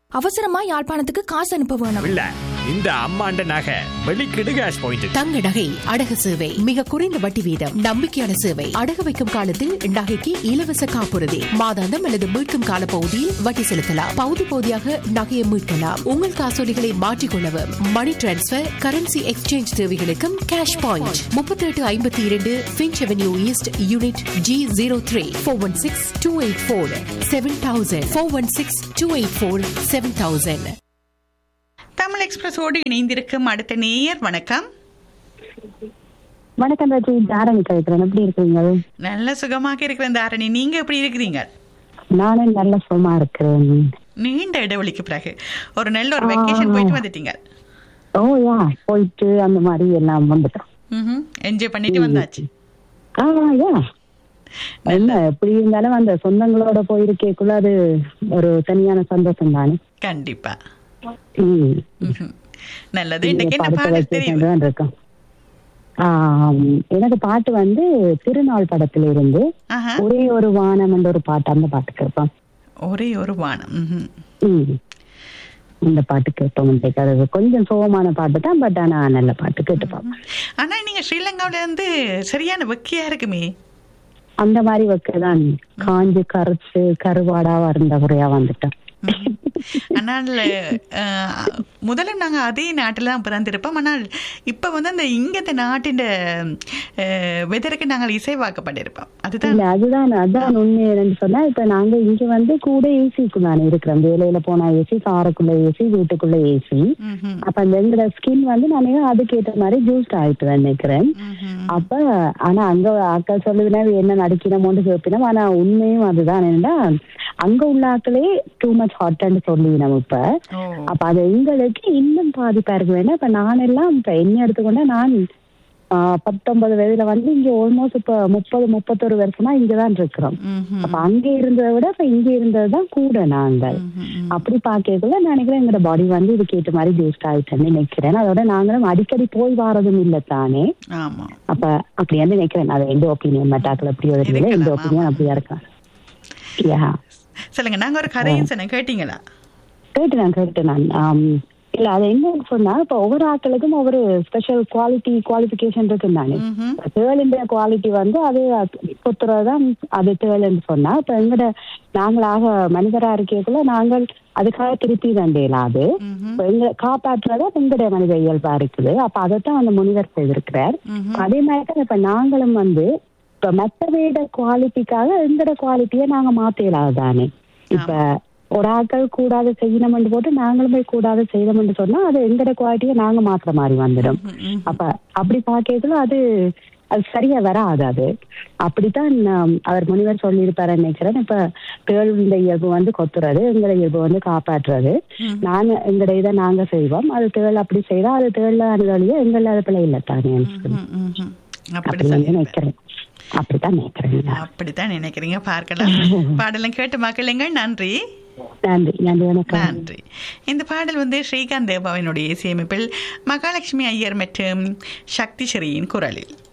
அவசரமா யாழ்ப்பாணத்துக்கு காசு அனுப்ப வேணும் இல்ல இந்த அம்மாண்ட நகை வெளிக்கிடு கேஷ் பாயிண்ட் தங்க நகை அடகு சேவை மிக குறைந்த வட்டி வீதம் நம்பிக்கையான சேவை அடகு வைக்கும் காலத்தில் நகைக்கு இலவச காப்புறுதி மாதாந்தம் அல்லது மீட்கும் கால பகுதியில் வட்டி செலுத்தலாம் பகுதி பகுதியாக நகையை மீட்கலாம் உங்கள் காசோலிகளை மாற்றிக்கொள்ளவும் மணி டிரான்ஸ்பர் கரன்சி எக்ஸ்சேஞ்ச் தேவைகளுக்கும் கேஷ் பாயிண்ட் முப்பத்தி எட்டு ஐம்பத்தி இரண்டு Finch avenue east unit G zero three four one six two eight four seven thousand four one six two eight four seven thousand Tamil எக்ஸ்பிரஸோடு இணைந்திருக்கும் அடுத்த நேயர் வணக்கம் வணக்கம் ராஜி தாரணி கழிக்கிறேன் எப்படி இருக்கீங்க நல்ல சுகமாக இருக்கிற தாரணி நீங்க எப்படி இருக்கிறீங்க நானும் நல்ல சுகமா இருக்கிறேன் நீண்ட இடைவெளிக்கு பிறகு ஒரு நல்ல ஒரு வெக்கேஷன் போயிட்டு வந்துட்டீங்க ஓ யா போயிட்டு அந்த மாதிரி எல்லாம் வந்துட்டோம் என்ஜாய் பண்ணிட்டு வந்தாச்சு ஆ யா என்ன எப்படி இருந்தாலும் அந்த சொந்தங்களோட போயிருக்கேக்குள்ள அது ஒரு தனியான சந்தோஷம் தானே கண்டிப்பா ம். ம்ஹும். நல்லது இன்னைக்கு இப்ப என்ன அடுத்த பாடல் vacation தெரியும் தான் இருக்கோம் ஆம், எனக்கு பாட்டு வந்து திருநாள் படத்துல இருந்து ஆஹா. ஒரே ஒரு வானம் என்ற ஒரு பாட்டு அந்த பாட்டு கேட்போம் ஒரே ஒரு வானம் ம்ஹும். ம். இந்த பாட்டு கேட்போம் இன்னைக்கு. அது கொஞ்சம் சோகமான பாட்டு தான் பட் ஆனா நல்ல பாட்டு கேட்டுப்போம் ஆனா நீங்க ஸ்ரீலங்காவில இருந்து சரியான வெக்கியா இருக்குமே அந்த மாதிரி வைக்கதான் காஞ்சு கரைச்சு கருவாடாவா இருந்த குறையா வந்துட்டோம் ம்ஹும். ஆனால் அஹ், முதல்ல நாங்க அதே நாட்டில் தான் பிறந்திருப்போம் ஆனால் இப்ப வந்து அந்த இங்கத்த நாட்டின் வெதருக்கு நாங்கள் இசைவாக்கப்பட்டிருப்போம் அதுதான் இல்ல அதுதான் அதான் உண்மை என்னன்னு சொன்னா இப்ப நாங்க இங்க வந்து கூட ஏசிக்கு தானே இருக்கிறோம் வேலையில போனா ஏசி காருக்குள்ள ஏசி வீட்டுக்குள்ள ஏசி ம்ஹும். அப்ப அந்த எங்களோட ஸ்கின் வந்து நான் அதுக்கேற்ற மாதிரி ஜூஸ்ட் ஆயிட்டு நினைக்கிறேன் ம்ஹும். அப்ப ஆனா அங்க அக்கா சொல்லுதுன்னா என்ன நடிக்கணுமோன்னு கேட்பினோம் ஆனா உண்மையும் அதுதான் என்னன்னா அங்க உள்ள ஆக்களே டூ மச் ஹாட்னு சொல்லி நம்ம இப்ப ஓ அப்ப அது எங்களுக்கு இன்னும் பாதிப்பா இருக்கு வேணா இப்ப நான் எல்லாம் இப்ப என்ன எடுத்துக்கொண்டா நான் ஆஹ், பத்தொன்பது வயதுல வந்து இங்க ஆல்மோஸ்ட் இப்ப முப்பது முப்பத்தொரு வருஷமா இங்கதான் இருக்கிறோம் ம்ஹும். அப்ப அங்க இருந்ததை விட இப்ப இங்க இருந்ததுதான் கூட நாங்கள் ம்ஹும். அப்படி பாக்கக்குள்ள நினைக்கிறேன் எங்களோட பாடி வந்து இதுக்கு ஏற்ற மாதிரி ஜூஸ்ட் ஆயிட்டேன்னு நினைக்கிறேன் அதோட நாங்களும் அடிக்கடி போய் வாரதும் இல்ல தானே ஆமா அப்ப அப்படி வந்து நினைக்கிறேன் அது எந்த ஒப்பீனியன் மெட்டாக்கள் அப்படி ஒரு எந்த இருக்கலாம், ஒப்பீனியன் அப்படியா இருக்கலாம் யா சொல்லுங்க நாங்க ஒரு கதையும் சொன்னேன் கேட்டீங்களா கேட்டு நான் கேட்டு நான் ஆம், இல்ல அது என்னன்னு சொன்னா இப்ப ஒவ்வொரு ஆட்களுக்கும் ஒவ்வொரு ஸ்பெஷல் குவாலிட்டி குவாலிபிகேஷன் இருக்கு தானே ம்ஹும். தேளுன்ற குவாலிட்டி வந்து அது பொத்துறதுதான் அது தேளுன்னு சொன்னா இப்ப எங்கட நாங்களாக மனிதரா இருக்கக்குள்ள நாங்கள் அதுக்காக திருப்பி தண்டேலாது ம்ஹும். இப்ப எங்க காப்பாற்றுறதா எங்களுடைய மனித இயல்பா இருக்குது அப்ப அதைத்தான் அந்த முனிவர் செய்திருக்கிறார் ம்ஹும். அதே மாதிரி தான் இப்ப நாங்களும் வந்து இப்ப மற்றவையோட குவாலிட்டிக்காக எங்களோட குவாலிட்டியை நாங்க மாத்தலாது தானே இப்ப ஒரு ஆட்கள் கூடாது செய்யணும்னு போட்டு நாங்களும் போய் கூடாது செய்யணும்னு சொன்னா அது எங்களோட குவாலிட்டியை நாங்க மாத்துற மாதிரி வந்துடும் ம்ஹும். அப்ப அப்படி பார்க்கறதுல அது அது சரியா வராது அது அப்படித்தான் ஆம், அவர் முனிவர் சொல்லியிருப்பாரு நினைக்கிறேன் இப்ப தேளுடைய இயல்பு வந்து கொத்துறது எங்களோட இயல்பு வந்து காப்பாற்றுறது நாங்க எங்களோட இதை நாங்க செய்வோம் அது தேள் அப்படி செய்தா அது தேள்ல அனுதலியோ எங்கள அது பிள்ளை இல்லை தானே ம்ஹும். ம்ஹும். அப்படி அப்படி வந்து சொல்லி நினைக்கிறேன் அப்படித்தான் நினைக்கிறேன் அப்படித்தான் நினைக்கிறீங்க பார்க்கலாம் பாடலும் கேட்டு மக்களுங்க நன்றி நன்றி நன்றி வணக்கம் நன்றி இந்த பாடல் வந்து ஸ்ரீகாந்த் தேவாவினுடைய இசையமைப்பில் மகாலட்சுமி ஐயர் மற்றும் சக்தி ஸ்ரீயின் குரலில்